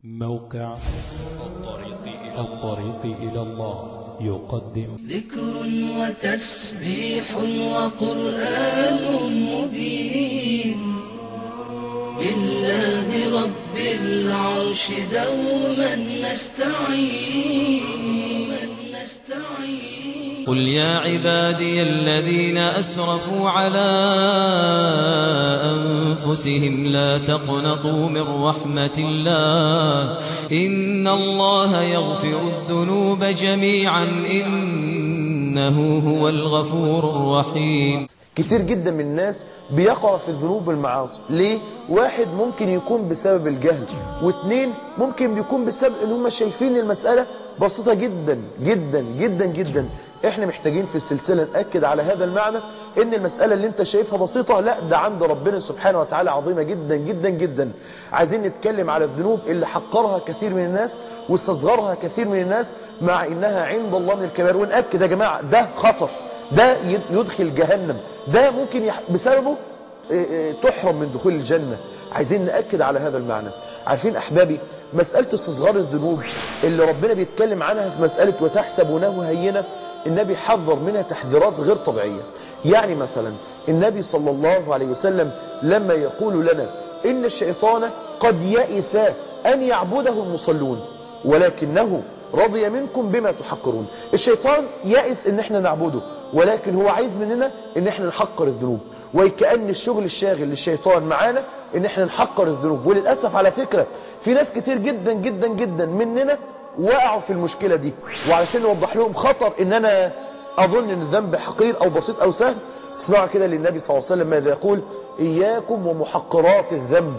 موقع الطريق إلى, الطريق إلى الله يقدم ذكر وتسبيح وقرآن مبين لله رب العرش دوما نستعين نستعين قل يا عبادي الذين أسرفوا على أنفسهم لا تقنطوا من رحمة الله إن الله يغفر الذنوب جميعا إنه هو الغفور الرحيم كتير جدا من الناس بيقع في الذنوب والمعاصي ليه؟ واحد ممكن يكون بسبب الجهل واثنين ممكن يكون بسبب ان هم شايفين المسألة بسيطة جدا جدا جدا جدا احنا محتاجين في السلسلة نأكد على هذا المعنى ان المسألة اللي انت شايفها بسيطة لا ده عند ربنا سبحانه وتعالى عظيمة جدا جدا جدا عايزين نتكلم على الذنوب اللي حقرها كثير من الناس واستصغرها كثير من الناس مع انها عند الله من الكبائر ونأكد يا جماعة ده خطر ده يدخل جهنم ده ممكن يح... بسببه تحرم من دخول الجنة عايزين نأكد على هذا المعنى عارفين أحبابي مسألة استصغار الذنوب اللي ربنا بيتكلم عنها في مسألة وتحسبونه هينة النبي حذر منها تحذيرات غير طبيعية يعني مثلا النبي صلى الله عليه وسلم لما يقول لنا إن الشيطان قد يئس أن يعبده المصلون ولكنه رضي منكم بما تحقرون الشيطان يائس ان احنا نعبده ولكن هو عايز مننا ان احنا نحقر الذنوب وكأن الشغل الشاغل للشيطان معانا ان احنا نحقر الذنوب وللأسف على فكرة في ناس كتير جدا جدا جدا مننا وقعوا في المشكلة دي وعلشان نوضح لهم خطر ان انا اظن ان الذنب حقير او بسيط او سهل اسمعوا كده للنبي صلى الله عليه وسلم ماذا يقول اياكم ومحقرات الذنب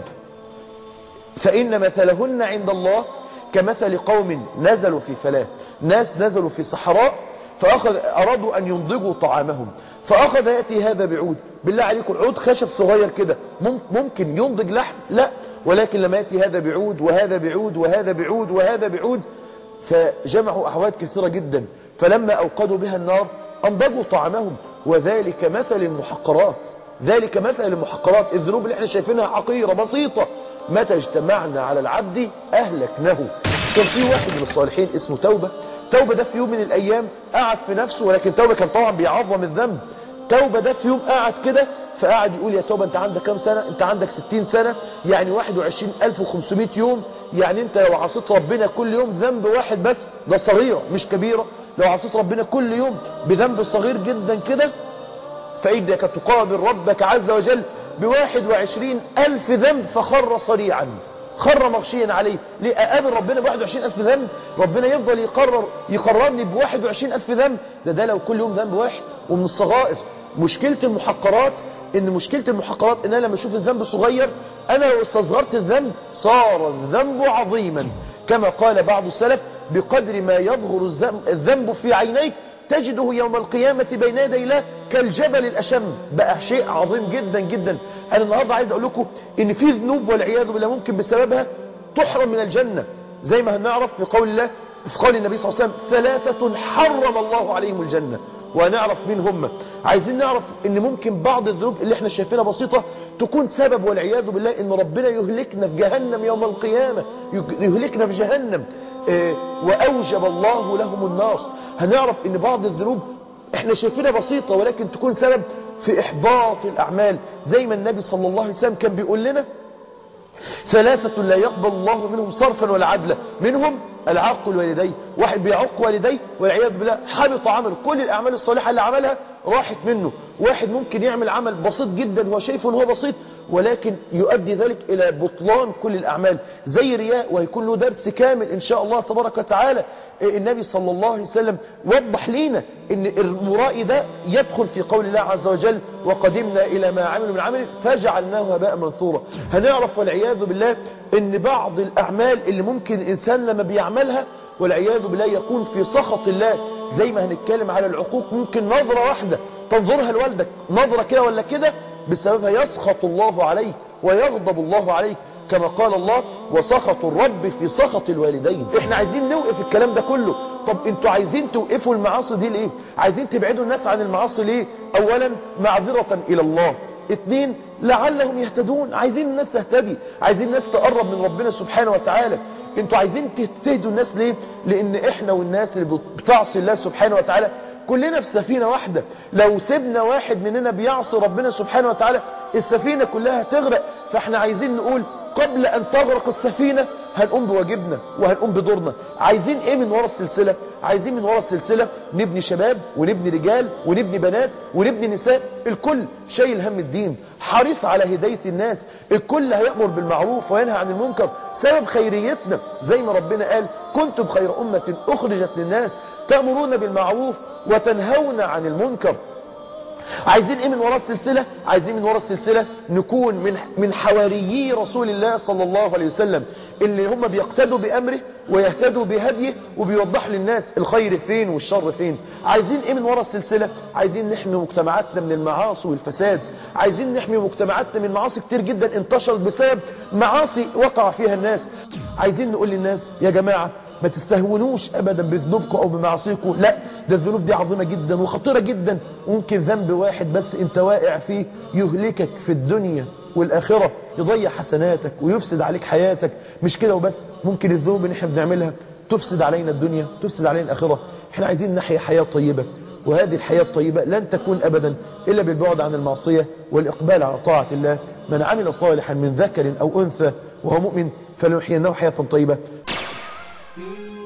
فإن مثلهن عند الله كمثل قوم نزلوا في فلاة ناس نزلوا في صحراء فأخذ أرادوا أن ينضجوا طعامهم فأخذ يأتي هذا بعود بالله عليكم عود خشب صغير كده ممكن ينضج لحم لا ولكن لما يأتي هذا بعود وهذا بعود وهذا بعود وهذا بعود فجمعوا أحواد كثيرة جدا فلما أوقدوا بها النار أنضجوا طعامهم وذلك مثل المحقرات ذلك مثل المحقرات الذنوب اللي احنا شايفينها حقيرة بسيطة متى اجتمعنا على العبد أهلكناه كان في واحد من الصالحين اسمه توبة توبة ده في يوم من الأيام قعد في نفسه ولكن توبة كان طبعا بيعظم الذنب توبة ده في يوم قعد كده فقعد يقول يا توبة انت عندك كام سنة انت عندك 60 سنة يعني 21500 يوم يعني انت لو عصيت ربنا كل يوم ذنب واحد بس ده صغيرة مش كبيرة لو عصيت ربنا كل يوم بذنب صغير جدا كده فإنك تقابل ربك عز وجل بواحد وعشرين ألف ذنب فخر صريعا خر مغشيا عليه ليه أقابل ربنا بواحد وعشرين ألف ذنب ربنا يفضل يقرر يقررني بواحد وعشرين ألف ذنب ده ده لو كل يوم ذنب واحد ومن الصغائر مشكلة المحقرات ان مشكلة المحقرات ان انا لما اشوف الذنب صغير انا لو استصغرت الذنب صار الذنب عظيما كما قال بعض السلف بقدر ما يظهر الذنب في عينيك تجده يوم القيامة بين يدي الله كالجبل الأشم بقى شيء عظيم جدا جدا أنا النهاردة عايز أقول لكم إن في ذنوب والعياذ بالله ممكن بسببها تحرم من الجنة زي ما هنعرف في قول الله في قول النبي صلى الله عليه وسلم ثلاثة حرم الله عليهم الجنة وهنعرف مين هم عايزين نعرف ان ممكن بعض الذنوب اللي احنا شايفينها بسيطة تكون سبب والعياذ بالله ان ربنا يهلكنا في جهنم يوم القيامة يهلكنا في جهنم اه وأوجب الله لهم النار هنعرف ان بعض الذنوب احنا شايفينها بسيطة ولكن تكون سبب في إحباط الأعمال زي ما النبي صلى الله عليه وسلم كان بيقول لنا ثلاثة لا يقبل الله منهم صرفا ولا عدلا منهم العاق الوالدين واحد بيعق والديه والعياذ بالله حبط عمله كل الأعمال الصالحة اللي عملها راحت منه واحد ممكن يعمل عمل بسيط جدا هو شايفه ان هو بسيط ولكن يؤدي ذلك إلى بطلان كل الأعمال زي رياء ويكون له درس كامل إن شاء الله تبارك وتعالى النبي صلى الله عليه وسلم وضح لنا ان المرائي ده يدخل في قول الله عز وجل وقدمنا إلى ما عملوا من عمل فجعلناه هباء منثورا هنعرف والعياذ بالله ان بعض الأعمال اللي ممكن الإنسان لما بيعملها والعياذ بالله يكون في سخط الله زي ما هنتكلم على العقوق ممكن نظرة واحدة تنظرها لوالدك نظرة كده ولا كده بسببها يسخط الله عليك ويغضب الله عليك كما قال الله وسخط الرب في سخط الوالدين احنا عايزين نوقف الكلام ده كله طب انتوا عايزين توقفوا المعاصي دي ليه عايزين تبعدوا الناس عن المعاصي ليه اولا معذرة الى الله اتنين لعلهم يهتدون عايزين الناس تهتدي عايزين الناس تقرب من ربنا سبحانه وتعالى انتوا عايزين تهدوا الناس ليه لان احنا والناس اللي بتعصي الله سبحانه وتعالى كلنا في سفينة واحدة لو سيبنا واحد مننا بيعصي ربنا سبحانه وتعالى السفينة كلها تغرق فاحنا عايزين نقول قبل أن تغرق السفينة هنقوم بواجبنا وهنقوم بدورنا عايزين ايه من ورا السلسلة عايزين من ورا السلسلة نبني شباب ونبني رجال ونبني بنات ونبني نساء الكل شايل هم الدين حريص على هداية الناس الكل هيأمر بالمعروف وينهى عن المنكر سبب خيريتنا زي ما ربنا قال كنتم خير أمة أخرجت للناس تأمرون بالمعروف وتنهون عن المنكر عايزين ايه من وراء السلسلة عايزين من وراء السلسلة نكون من من حواريي رسول الله صلى الله عليه وسلم اللي هم بيقتدوا بأمره ويهتدوا بهديه وبيوضح للناس الخير فين والشر فين عايزين ايه من وراء السلسلة عايزين نحمي مجتمعاتنا من المعاصي والفساد عايزين نحمي مجتمعاتنا من معاصي كتير جدا انتشرت بسبب معاصي وقع فيها الناس عايزين نقول للناس يا جماعة ما تستهونوش ابدا بذنوبكم او بمعاصيكم لا ده الذنوب دي عظيمة جدا وخطيرة جدا ممكن ذنب واحد بس انت واقع فيه يهلكك في الدنيا والآخرة يضيع حسناتك ويفسد عليك حياتك مش كده وبس ممكن الذنوب اللي احنا بنعملها تفسد علينا الدنيا تفسد علينا الآخرة احنا عايزين نحيا حياة طيبة وهذه الحياة الطيبة لن تكون أبدا إلا بالبعد عن المعصية والإقبال على طاعة الله من عمل صالحا من ذكر أو أنثى وهو مؤمن فلنحيينه حياة طيبة